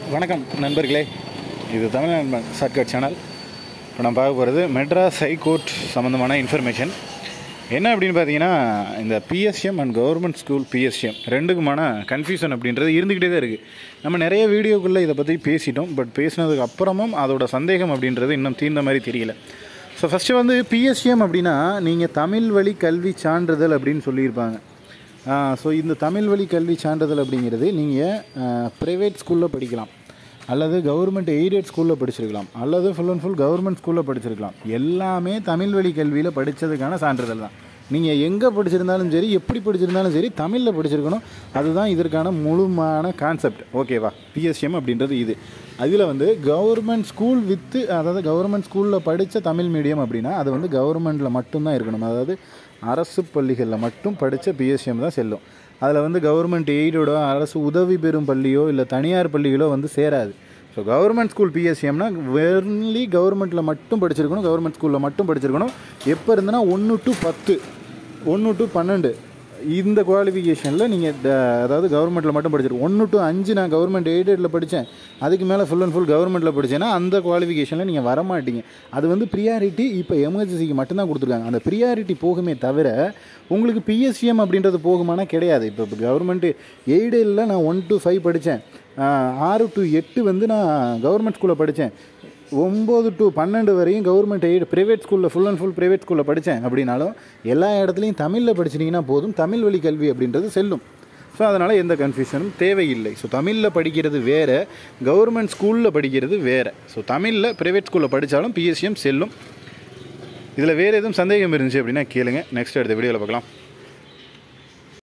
வணக்கம் நண்பர்களே இது தமிழ் நண்பன் ஷார்ட்கட் சேனல் இப்போ நான் பார்க்க போகிறது மெட்ராஸ் ஹைகோர்ட் சம்மந்தமான இன்ஃபர்மேஷன் என்ன அப்படின்னு பார்த்தீங்கன்னா இந்த PSM and government school PSM ரெண்டுக்குமான கன்ஃபியூஷன் அப்படின்றது இருந்துக்கிட்டே தான் இருக்குது நம்ம நிறைய வீடியோக்குள்ளே இதை பற்றி பேசிட்டோம் பட் பேசினதுக்கு அப்புறமும் அதோட சந்தேகம் அப்படின்றது இன்னும் தீர்ந்த மாதிரி தெரியல ஸோ ஃபஸ்ட்டு வந்து பிஎஸ்எம் அப்படின்னா நீங்கள் தமிழ் வழி கல்வி சான்றிதழ் அப்படின்னு சொல்லியிருப்பாங்க ஸோ இந்த தமிழ் வழி கல்வி சான்றிதழ் அப்படிங்கிறது நீங்கள் ப்ரைவேட் ஸ்கூலில் படிக்கலாம் அல்லது கவர்மெண்ட் எய்டட் ஸ்கூலில் படிச்சிருக்கலாம் அல்லது ஃபுல் அண்ட் ஃபுல் கவர்மெண்ட் ஸ்கூலில் படிச்சிருக்கலாம் எல்லாமே தமிழ் வழி கல்வியில் படித்ததுக்கான சான்றிதழ் தான் நீங்கள் எங்கே படிச்சிருந்தாலும் சரி எப்படி படிச்சிருந்தாலும் சரி தமிழில் படிச்சிருக்கணும் அதுதான் இதற்கான முழுமையான கான்செப்ட் ஓகேவா பிஎஸ்எம் அப்படின்றது இது அதில் வந்து கவர்மெண்ட் ஸ்கூல் வித்து அதாவது கவர்மெண்ட் ஸ்கூலில் படித்த தமிழ் மீடியம் அப்படின்னா அது வந்து கவர்மெண்ட்டில் மட்டும்தான் இருக்கணும் அதாவது அரசு பள்ளிகளில் மட்டும் படித்த பிஎஸ்எம் தான் செல்லும் அதில் வந்து கவர்மெண்ட் எய்டோட அரசு உதவி பெறும் பள்ளியோ இல்லை தனியார் பள்ளிகளோ வந்து சேராது ஸோ கவர்மெண்ட் ஸ்கூல் பிஎஸ்சிஎம்னா வெர்லி கவர்மெண்ட்டில் மட்டும் படிச்சிருக்கணும் கவர்மெண்ட் ஸ்கூலில் மட்டும் படிச்சிருக்கணும் எப்போ இருந்தனா ஒன்று டு பத்து ஒன்று டு பன்னெண்டு இந்த குவாலிஃபிகேஷனில் நீங்கள் அதாவது கவர்மெண்ட்டில் மட்டும் படிச்சிருக்கோம் ஒன்று டு அஞ்சு நான் கவர்மெண்ட் எய்டடில் படித்தேன் அதுக்கு மேலே ஃபுல் அண்ட் ஃபுல் கவர்மெண்ட்டில் படித்தேன்னா அந்த குவாலிஃபிகேஷனில் நீங்கள் வரமாட்டீங்க அது வந்து ப்ரியாரிட்டி இப்போ எமர்ஜென்சிக்கு மட்டும்தான் கொடுத்துருக்காங்க அந்த ப்ரியாரிட்டி போகுமே தவிர உங்களுக்கு பிஎஸ்சிஎம் அப்படின்றது போகுமானா கிடையாது இப்போ இப்போ கவர்மெண்ட்டு எய்டில் நான் ஒன் டு ஃபைவ் படித்தேன் ஆறு டு எட்டு வந்து நான் கவர்மெண்ட் ஸ்கூலில் படித்தேன் ஒம்பது டு பன்னெண்டு வரையும் கவர்மெண்ட் எய்டு ப்ரைவேட் ஸ்கூலில் ஃபுல் அண்ட் ஃபுல் ப்ரைவேட் ஸ்கூலில் படித்தேன் அப்படின்னாலும் எல்லா இடத்துலையும் தமிழில் படிச்சிட்டிங்கன்னா போதும் தமிழ் வழி கல்வி அப்படின்றது செல்லும் ஸோ அதனால் எந்த கன்ஃபியூஷனும் தேவையில்லை ஸோ தமிழில் படிக்கிறது வேறு கவர்மெண்ட் ஸ்கூலில் படிக்கிறது வேறு ஸோ தமிழில் ப்ரைவேட் ஸ்கூலில் படித்தாலும் பிஎஸ்சிஎம் செல்லும் இதில் வேறு எதுவும் சந்தேகம் இருந்துச்சு அப்படின்னா கேளுங்க நெக்ஸ்ட் அடுத்த வீடியோவில் பார்க்கலாம்